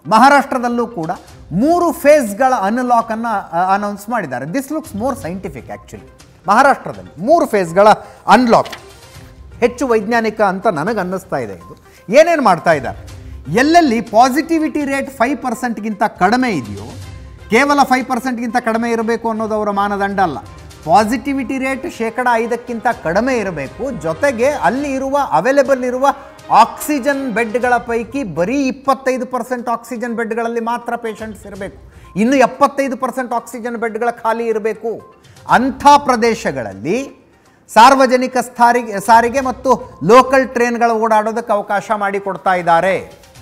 ಮಹಾರಾಷ್ಟ್ರದಲ್ಲೂ ಕೂಡ ಮೂರು ಫೇಸ್ಗಳ ಅನ್ಲಾಕನ್ನು ಅನೌನ್ಸ್ ಮಾಡಿದ್ದಾರೆ this looks more scientific actually ಮಹಾರಾಷ್ಟ್ರದಲ್ಲಿ ಮೂರು ಫೇಸ್ಗಳ ಅನ್ಲಾಕ್ ಹೆಚ್ಚು ವೈಜ್ಞಾನಿಕ ಅಂತ ನನಗೆ ಅನ್ನಿಸ್ತಾ ಇದೆ ಇದು ಏನೇನು ಮಾಡ್ತಾ ಇದ್ದಾರೆ ಎಲ್ಲೆಲ್ಲಿ ಪಾಸಿಟಿವಿಟಿ ರೇಟ್ ಫೈವ್ ಪರ್ಸೆಂಟ್ಗಿಂತ ಕಡಿಮೆ ಇದೆಯೋ ಕೇವಲ ಫೈವ್ ಪರ್ಸೆಂಟ್ಗಿಂತ ಕಡಿಮೆ ಇರಬೇಕು ಅನ್ನೋದು ಅವರ ಮಾನದಂಡ ಅಲ್ಲ ಪಾಸಿಟಿವಿಟಿ ರೇಟ್ ಶೇಕಡ ಐದಕ್ಕಿಂತ ಕಡಿಮೆ ಇರಬೇಕು ಜೊತೆಗೆ ಅಲ್ಲಿ ಇರುವ ಅವೈಲೇಬಲ್ ಇರುವ ಆಕ್ಸಿಜನ್ ಬೆಡ್ಗಳ ಪೈಕಿ ಬರೀ ಇಪ್ಪತ್ತೈದು ಪರ್ಸೆಂಟ್ ಆಕ್ಸಿಜನ್ ಬೆಡ್ಗಳಲ್ಲಿ ಮಾತ್ರ ಪೇಷಂಟ್ಸ್ ಇರಬೇಕು ಇನ್ನು ಎಪ್ಪತ್ತೈದು ಪರ್ಸೆಂಟ್ ಆಕ್ಸಿಜನ್ ಬೆಡ್ಗಳ ಖಾಲಿ ಇರಬೇಕು ಅಂಥ ಪ್ರದೇಶಗಳಲ್ಲಿ ಸಾರ್ವಜನಿಕ ಸಾರಿಗೆ ಸಾರಿಗೆ ಮತ್ತು ಲೋಕಲ್ ಟ್ರೈನ್ಗಳ ಓಡಾಡೋದಕ್ಕೆ ಅವಕಾಶ ಮಾಡಿಕೊಡ್ತಾ ಇದ್ದಾರೆ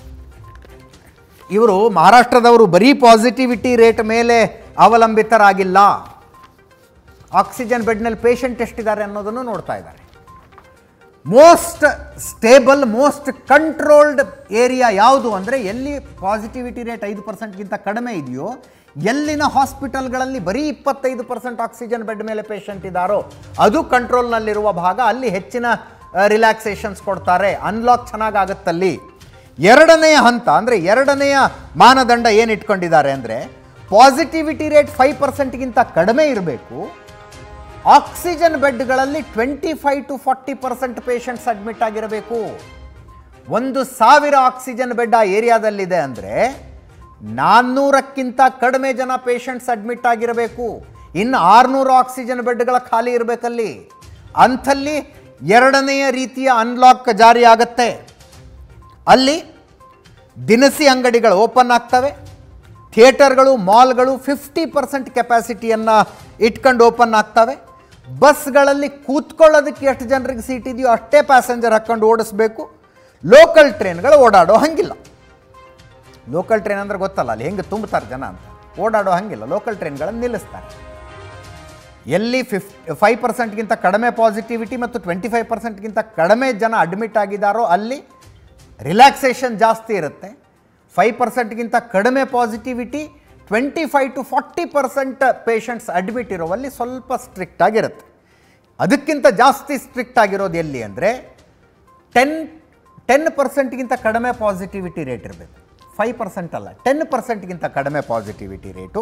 ಇವರು ಮಹಾರಾಷ್ಟ್ರದವರು ಬರೀ ಪಾಸಿಟಿವಿಟಿ ರೇಟ್ ಮೇಲೆ ಅವಲಂಬಿತರಾಗಿಲ್ಲ ಆಕ್ಸಿಜನ್ ಬೆಡ್ನಲ್ಲಿ ಪೇಷಂಟ್ ಎಷ್ಟಿದ್ದಾರೆ ಅನ್ನೋದನ್ನು ನೋಡ್ತಾ ಇದ್ದಾರೆ most stable most controlled area ಯಾವುದು ಅಂದರೆ ಎಲ್ಲಿ ಪಾಸಿಟಿವಿಟಿ ರೇಟ್ ಐದು ಪರ್ಸೆಂಟ್ಗಿಂತ ಕಡಿಮೆ ಇದೆಯೋ ಎಲ್ಲಿನ ಹಾಸ್ಪಿಟಲ್ಗಳಲ್ಲಿ ಬರೀ ಇಪ್ಪತ್ತೈದು ಪರ್ಸೆಂಟ್ ಆಕ್ಸಿಜನ್ ಬೆಡ್ ಮೇಲೆ ಪೇಷಂಟ್ ಇದ್ದಾರೋ ಅದು ಕಂಟ್ರೋಲ್ನಲ್ಲಿರುವ ಭಾಗ ಅಲ್ಲಿ ಹೆಚ್ಚಿನ ರಿಲ್ಯಾಕ್ಸೇಷನ್ಸ್ ಕೊಡ್ತಾರೆ ಅನ್ಲಾಕ್ ಚೆನ್ನಾಗಾಗತ್ತಲ್ಲಿ ಎರಡನೆಯ ಹಂತ ಅಂದರೆ ಎರಡನೆಯ ಮಾನದಂಡ ಏನು ಇಟ್ಕೊಂಡಿದ್ದಾರೆ ಅಂದರೆ ಪಾಸಿಟಿವಿಟಿ ರೇಟ್ ಫೈವ್ ಪರ್ಸೆಂಟ್ಗಿಂತ ಕಡಿಮೆ ಇರಬೇಕು ಆಕ್ಸಿಜನ್ ಬೆಡ್ಗಳಲ್ಲಿ twenty five to forty percent patients admit ಆಗಿರಬೇಕು ಒಂದು ಸಾವಿರ ಆಕ್ಸಿಜನ್ ಬೆಡ್ ಆ ಏರಿಯಾದಲ್ಲಿದೆ ಅಂದರೆ ನಾನ್ನೂರಕ್ಕಿಂತ ಕಡಿಮೆ ಜನ ಪೇಷಂಟ್ಸ್ ಅಡ್ಮಿಟ್ ಆಗಿರಬೇಕು ಇನ್ನು ಆರುನೂರು ಆಕ್ಸಿಜನ್ ಬೆಡ್ಗಳ ಖಾಲಿ ಇರಬೇಕಲ್ಲಿ ಅಂಥಲ್ಲಿ ಎರಡನೆಯ ರೀತಿಯ ಅನ್ಲಾಕ್ ಜಾರಿ ಆಗತ್ತೆ ಅಲ್ಲಿ ದಿನಸಿ ಅಂಗಡಿಗಳು ಓಪನ್ ಆಗ್ತವೆ ಥಿಯೇಟರ್ಗಳು ಮಾಲ್ಗಳು ಫಿಫ್ಟಿ ಪರ್ಸೆಂಟ್ ಕೆಪಾಸಿಟಿಯನ್ನು ಇಟ್ಕೊಂಡು ಓಪನ್ ಆಗ್ತವೆ ಬಸ್ಗಳಲ್ಲಿ ಕೂತ್ಕೊಳ್ಳೋದಕ್ಕೆ ಎಷ್ಟು ಜನರಿಗೆ ಸೀಟ್ ಇದೆಯೋ ಅಷ್ಟೇ ಪ್ಯಾಸೆಂಜರ್ ಹಾಕ್ಕೊಂಡು ಓಡಿಸ್ಬೇಕು ಲೋಕಲ್ ಟ್ರೈನ್ಗಳು ಓಡಾಡೋ ಹಂಗಿಲ್ಲ ಲೋಕಲ್ ಟ್ರೈನ್ ಅಂದ್ರೆ ಗೊತ್ತಲ್ಲ ಅಲ್ಲಿ ಹೆಂಗೆ ತುಂಬ್ತಾರೆ ಜನ ಅಂತ ಓಡಾಡೋ ಹಂಗಿಲ್ಲ ಲೋಕಲ್ ಟ್ರೈನ್ಗಳನ್ನು ನಿಲ್ಲಿಸ್ತಾರೆ ಎಲ್ಲಿ ಫಿಫ್ ಫೈವ್ ಪರ್ಸೆಂಟ್ಗಿಂತ ಕಡಿಮೆ ಪಾಸಿಟಿವಿಟಿ ಮತ್ತು ಟ್ವೆಂಟಿ ಫೈವ್ ಪರ್ಸೆಂಟ್ಗಿಂತ ಕಡಿಮೆ ಜನ ಅಡ್ಮಿಟ್ ಆಗಿದ್ದಾರೋ ಅಲ್ಲಿ ರಿಲ್ಯಾಕ್ಸೇಷನ್ ಜಾಸ್ತಿ ಇರುತ್ತೆ ಫೈವ್ ಪರ್ಸೆಂಟ್ಗಿಂತ ಕಡಿಮೆ positivity twenty five to forty percent patients admit ಇರೋವಲ್ಲಿ ಸ್ವಲ್ಪ ಸ್ಟ್ರಿಕ್ಟ್ ಆಗಿರುತ್ತೆ ಅದಕ್ಕಿಂತ ಜಾಸ್ತಿ ಸ್ಟ್ರಿಕ್ಟ್ ಆಗಿರೋದು ಎಲ್ಲಿ ಅಂದರೆ ಟೆನ್ ಟೆನ್ ಪರ್ಸೆಂಟ್ಗಿಂತ ಕಡಿಮೆ ಪಾಸಿಟಿವಿಟಿ ರೇಟ್ ಇರಬೇಕು ಫೈವ್ ಪರ್ಸೆಂಟ್ ಅಲ್ಲ ಟೆನ್ ಪರ್ಸೆಂಟ್ಗಿಂತ ಕಡಿಮೆ ಪಾಸಿಟಿವಿಟಿ ರೇಟು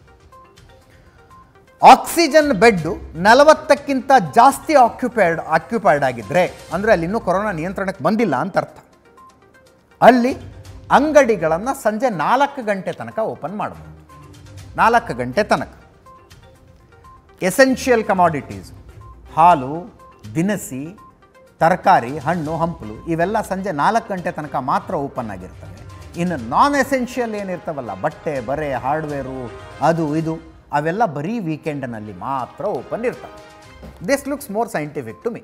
ಆಕ್ಸಿಜನ್ ಬೆಡ್ಡು ನಲವತ್ತಕ್ಕಿಂತ ಜಾಸ್ತಿ ಆಕ್ಯುಪೈಡ್ ಆಕ್ಯುಪೈಡ್ ಆಗಿದ್ದರೆ ಅಂದರೆ ಅಲ್ಲಿ ಇನ್ನೂ ಕೊರೋನಾ ನಿಯಂತ್ರಣಕ್ಕೆ ಬಂದಿಲ್ಲ ಅಂತ ಅರ್ಥ ಅಲ್ಲಿ ಅಂಗಡಿಗಳನ್ನು ಸಂಜೆ ನಾಲ್ಕು ಗಂಟೆ ತನಕ ಓಪನ್ ಮಾಡಬಹುದು ನಾಲ್ಕು ಗಂಟೆ ತನಕ ಎಸೆನ್ಷಿಯಲ್ ಕಮಾಡಿಟೀಸ್ ಹಾಲು ದಿನಸಿ ತರಕಾರಿ ಹಣ್ಣು ಹಂಪಲು ಇವೆಲ್ಲ ಸಂಜೆ ನಾಲ್ಕು ಗಂಟೆ ತನಕ ಮಾತ್ರ ಓಪನ್ ಆಗಿರ್ತವೆ ಇನ್ನು ನಾನ್ ಎಸೆನ್ಷಿಯಲ್ ಏನಿರ್ತವಲ್ಲ ಬಟ್ಟೆ ಬರೆ ಹಾರ್ಡ್ವೇರು ಅದು ಇದು ಅವೆಲ್ಲ ಬರೀ ವೀಕೆಂಡ್ನಲ್ಲಿ ಮಾತ್ರ ಓಪನ್ ಇರ್ತವೆ this looks more scientific to me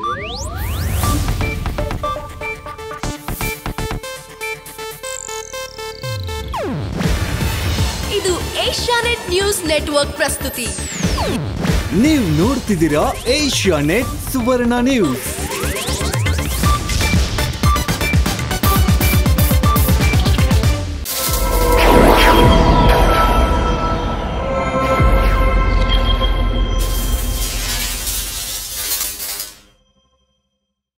ಇದು ಏಷ್ಯಾನೆಟ್ ನ್ಯೂಸ್ ನೆಟ್ವರ್ಕ್ ಪ್ರಸ್ತುತಿ ನೀವು ನೋಡ್ತಿದ್ದೀರಾ ಏಷ್ಯಾ ನೆಟ್ ಸುವರ್ಣ ನ್ಯೂಸ್